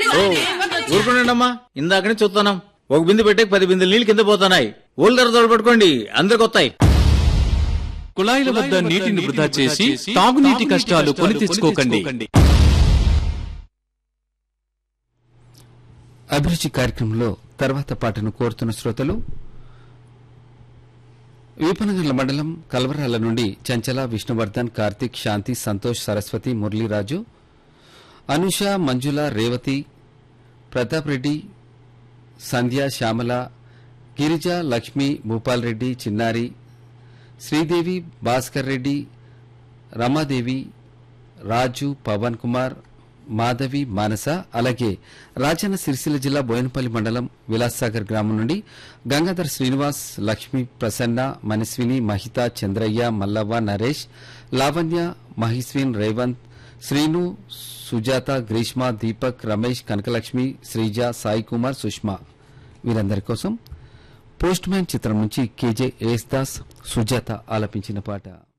ఓ ఊరుకోండి అమ్మా ఇందాక నుంచి చూస్తున్నాం ఒక బిందె పెట్టే పది బిందెలు నీళ్ళు కింద పోతున్నాయి ఓళ్ళు ధర తోడు పట్టుకోండి అందరికి వస్తాయి కుళాయిల వద్ద నీటిని వృధా చేసి తాగునీటి కష్టాలు కొని తెచ్చుకోకండి అభిరుచి కార్యక్రమంలో తర్వాత పాటను కోరుతున్న శ్రోతలు వీపనగర్ల మండలం కల్వరాల నుండి చంచల విష్ణువర్ధన్ కార్తిక్ శాంతి సంతోష్ సరస్వతి మురళీరాజు అనుష మంజుల రేవతి ప్రతాప్ రెడ్డి సంధ్య శ్యామల గిరిజ లక్ష్మి భూపాల్ రెడ్డి చిన్నారి శ్రీదేవి భాస్కర్ రెడ్డి రమాదేవి రాజు పవన్ కుమార్ మాధవి మానస అలాగే రాజన్న సిరిసిల్ల జిల్లా బోయనపల్లి మండలం విలాస్సాగర్ గ్రామం నుండి గంగాధర్ శ్రీనివాస్ లక్ష్మి ప్రసన్న మనస్విని మహిత చంద్రయ్య మల్లవ్వ నరేష్ లావణ్య మహిస్విన్ రేవంత్ శ్రీను సుజాత గ్రీష్మ దీపక్ రమేష్ కనకలక్ష్మి శ్రీజ సాయి కుమార్ సుష్మా వీరందరి కోసం పోస్ట్ మ్యాన్ చిత్రం నుంచి కేజే ఏస్ దాస్ సుజాత ఆలపించిన పాట